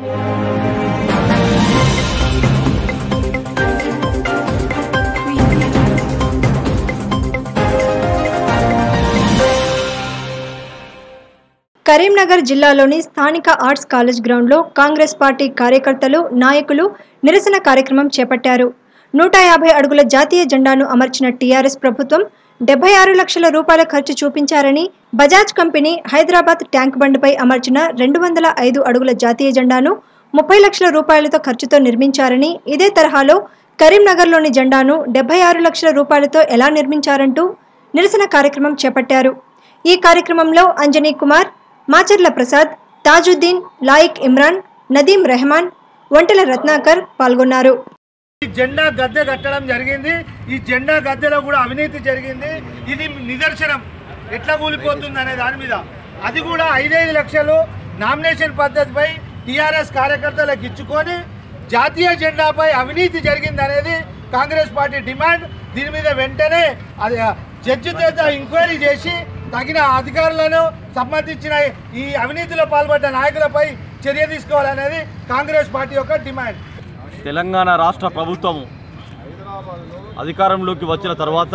కరీంనగర్ జిల్లాలోని స్థానిక arts college గ్రౌండ్లో కాంగ్రెస్ పార్టీ కార్యకర్తలు నాయకులు నిరసన కార్యక్రమం చేపట్టారు నూట యాభై అడుగుల జాతీయ జెండాను అమర్చిన టీఆర్ఎస్ ప్రభుత్వం డెబ్బై ఆరు లక్షల రూపాయల ఖర్చు చూపించారని బజాజ్ కంపెనీ హైదరాబాద్ ట్యాంక్ బండ్పై అమర్చిన రెండు వందల ఐదు అడుగుల జాతీయ జెండాను ముప్పై లక్షల రూపాయలతో ఖర్చుతో నిర్మించారని ఇదే తరహాలో కరీంనగర్లోని జెండాను డెబ్బై ఆరు లక్షల రూపాయలతో ఎలా నిర్మించారంటూ నిరసన కార్యక్రమం చేపట్టారు ఈ కార్యక్రమంలో అంజనీ కుమార్ మాచర్ల ప్రసాద్ తాజుద్దీన్ లాయిక్ ఇమ్రాన్ నదీం రెహమాన్ ఒంటెల రత్నాకర్ పాల్గొన్నారు ఈ జెండా గద్దె కట్టడం జరిగింది ఈ జెండా గద్దెలో కూడా అవినీతి జరిగింది ఇది నిదర్శనం ఎట్లా కూలిపోతుంది అనే దాని మీద అది కూడా ఐదైదు లక్షలు నామినేషన్ పద్ధతిపై టీఆర్ఎస్ కార్యకర్తలకు ఇచ్చుకొని జాతీయ జెండాపై అవినీతి జరిగింది అనేది కాంగ్రెస్ పార్టీ డిమాండ్ దీని మీద వెంటనే అది జడ్జి చేత ఎంక్వైరీ చేసి తగిన అధికారులను సంబంధించిన ఈ అవినీతిలో పాల్పడ్డ నాయకులపై చర్య తీసుకోవాలనేది కాంగ్రెస్ పార్టీ యొక్క డిమాండ్ తెలంగాణ రాష్ట్ర ప్రభుత్వము అధికారంలోకి వచ్చిన తర్వాత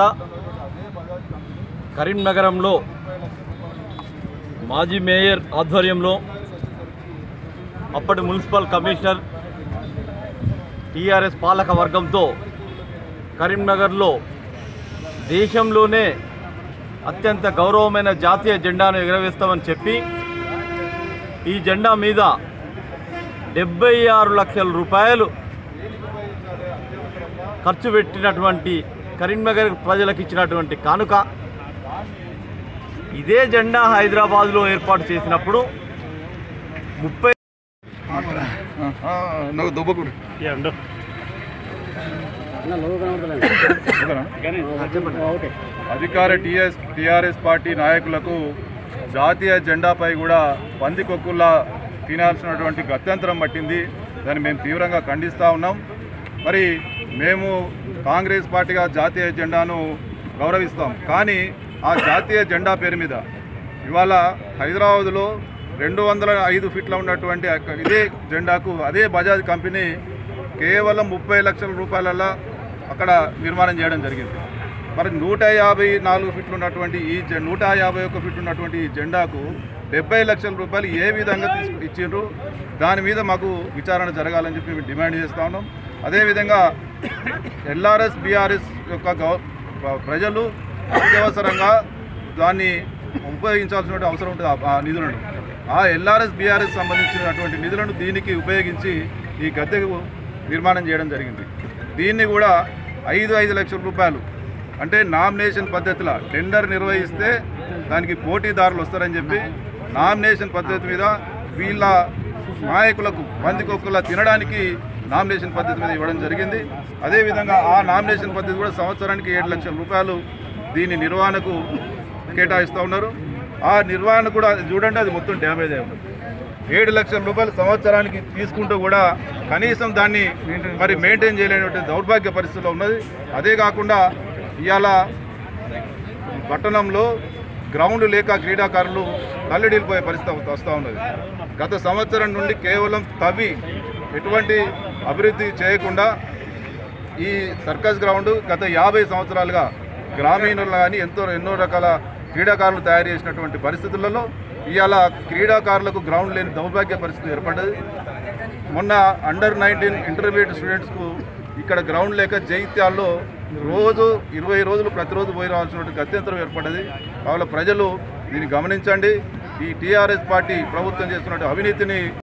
కరీంనగరంలో మాజీ మేయర్ ఆధ్వర్యంలో అప్పటి మున్సిపల్ కమిషనర్ టీఆర్ఎస్ పాలక వర్గంతో కరీంనగర్లో దేశంలోనే అత్యంత గౌరవమైన జాతీయ జెండాను ఎగరవేస్తామని చెప్పి ఈ జెండా మీద డెబ్బై ఆరు లక్షల రూపాయలు ఖర్చు పెట్టినటువంటి కరీంనగర్ ప్రజలకు ఇచ్చినటువంటి కానుక ఇదే జెండా హైదరాబాద్లో ఏర్పాటు చేసినప్పుడు ముప్పై నువ్వు దుబ్బకు అధికార టీఎస్ టీఆర్ఎస్ పార్టీ నాయకులకు జాతీయ జెండాపై కూడా పందికొక్కుల్లా తినాల్సినటువంటి గత్యంతరం పట్టింది దాన్ని మేము తీవ్రంగా ఖండిస్తూ ఉన్నాం మరి మేము కాంగ్రెస్ పార్టీగా జాతీయ జెండాను గౌరవిస్తాం కానీ ఆ జాతీయ జెండా పేరు మీద ఇవాళ హైదరాబాద్లో రెండు వందల ఐదు ఫీట్ల ఉన్నటువంటి అక్క- ఇదే జెండాకు అదే బజాజ్ కంపెనీ కేవలం ముప్పై లక్షల రూపాయలలో అక్కడ నిర్మాణం చేయడం జరిగింది మరి నూట యాభై నాలుగు ఫీట్లు ఉన్నటువంటి ఈ జె నూట యాభై ఒక్క ఫీట్లు ఉన్నటువంటి ఈ జెండాకు డెబ్బై లక్షల రూపాయలు ఏ విధంగా తీసుకు ఇచ్చిండ్రు దాని మీద మాకు విచారణ జరగాలని చెప్పి మేము డిమాండ్ చేస్తూ ఉన్నాం అదేవిధంగా ఎల్ఆర్ఎస్ బీఆర్ఎస్ యొక్క గవ ప్ర- ప్రజలు అత్యవసరంగా దాన్ని ఉపయోగించాల్సిన అవసరం ఉంటుంది ఆ- ఆ నిధులను ఆ ఎల్ఆర్ఎస్ బీఆర్ఎస్ సంబంధించినటువంటి నిధులను దీనికి ఉపయోగించి ఈ గద్దెకు నిర్మాణం చేయడం జరిగింది దీన్ని కూడా ఐదు ఐదు లక్షల రూపాయలు అంటే నామినేషన్ పద్ధతిలో టెండర్ నిర్వహిస్తే దానికి పోటీదారులు వస్తారని చెప్పి నామినేషన్ పద్ధతి మీద వీళ్ళ నాయకులకు పందికొక్కులా తినడానికి నామినేషన్ పద్ధతి మీద ఇవ్వడం జరిగింది అదేవిధంగా ఆ నామినేషన్ పద్ధతి కూడా సంవత్సరానికి ఏడు లక్షల రూపాయలు దీని నిర్వహణకు కేటాయిస్తూ ఉన్నారు ఆ నిర్వహణ కూడా చూడండి అది మొత్తం డ్యామేజ్ అయి ఉంది ఏడు లక్షల రూపాయలు సంవత్సరానికి తీసుకుంటూ కూడా కనీసం దాన్ని మరి మెయింటైన్ చేయలేనటువంటి దౌర్భాగ్య పరిస్థితిలో ఉన్నది అదే కాకుండా ఇవాళ పట్టణంలో గ్రౌండ్ లేక క్రీడాకారులు కళ్ళడిల్లిపోయే పరిస్థితి వస్తూ ఉన్నది గత సంవత్సరం నుండి కేవలం తవ్వి ఎటువంటి అభివృద్ధి చేయకుండా ఈ సర్కస్ గ్రౌండ్ గత యాభై సంవత్సరాలుగా గ్రామీణులు కానీ ఎంతో ఎన్నో రకాల క్రీడాకారులు తయారు చేసినటువంటి పరిస్థితులలో ఇవాళ క్రీడాకారులకు గ్రౌండ్ లేని దౌర్భాగ్య పరిస్థితి ఏర్పడ్డది మొన్న అండర్ నైన్టీన్ ఇంటర్మీడియట్ స్టూడెంట్స్కు ఇక్కడ గ్రౌండ్ లేక జైత్యాల్లో రోజు ఇరవై రోజులు ప్రతిరోజు పోయి రావాల్సినటువంటి గత్యంతరం ఏర్పడ్డది కావున ప్రజలు దీన్ని గమనించండి ఈ టీఆర్ఎస్ పార్టీ ప్రభుత్వం చేస్తున్నటువంటి అవినీతిని